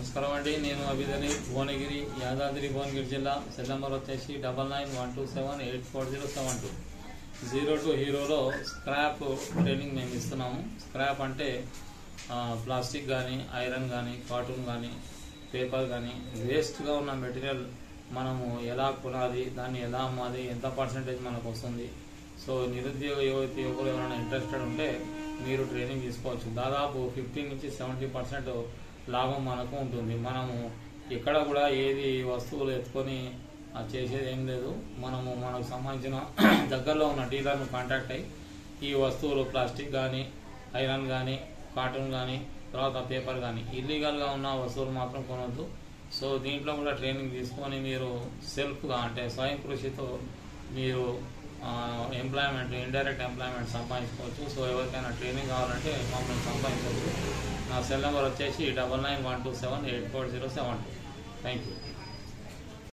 నమస్కారం అండి నేను అభిధని భువనగిరి యాదాద్రి భువనగిరి జిల్లా సెల్ నెంబర్ వచ్చేసి double nine one two seven eight four zero seven two zero two హీరోలో స్క్రాప్ ట్రైనింగ్ మేము ఇస్తున్నాము స్క్రాప్ అంటే ఆ, ప్లాస్టిక్ కానీ ఐరన్ కానీ కాటన్ కానీ పేపర్ కానీ వేస్ట్గా ఉన్న మెటీరియల్ మనము ఎలా కొనాలి దాన్ని ఎలా అమ్మాలి ఎంత పర్సంటేజ్ మనకు వస్తుంది సో నిరుద్యోగ యువతి యువకులు ఎవరైనా ఇంట్రెస్టెడ్ ఉంటే మీరు ట్రైనింగ్ తీసుకోవచ్చు దాదాపు ఫిఫ్టీన్ నుంచి సెవెంటీ పర్సెంట్ లాభం మనకు ఉంటుంది మనము ఎక్కడ కూడా ఏది వస్తువులు ఎత్తుకొని ఆ చేసేది ఏం లేదు మనము మనకు సంబంధించిన దగ్గరలో ఉన్న డీలర్ను కాంటాక్ట్ అయ్యి ఈ వస్తువులు ప్లాస్టిక్ కానీ ఐరన్ కానీ కాటన్ కానీ తర్వాత పేపర్ కానీ ఇల్లీగల్గా ఉన్న వస్తువులు మాత్రం కొనవద్దు సో దీంట్లో కూడా ట్రైనింగ్ తీసుకొని మీరు సెల్ఫ్గా అంటే స్వయం కృషితో మీరు ఎంప్లాయ్మెంట్ ఇండైరెక్ట్ ఎంప్లాయ్మెంట్ సంపాదించుకోవచ్చు సో ఎవరికైనా ట్రైనింగ్ కావాలంటే మమ్మల్ని సంపాదించవచ్చు నా సెల్ నెంబర్ వచ్చేసి double nine one two seven eight four zero seven two thank you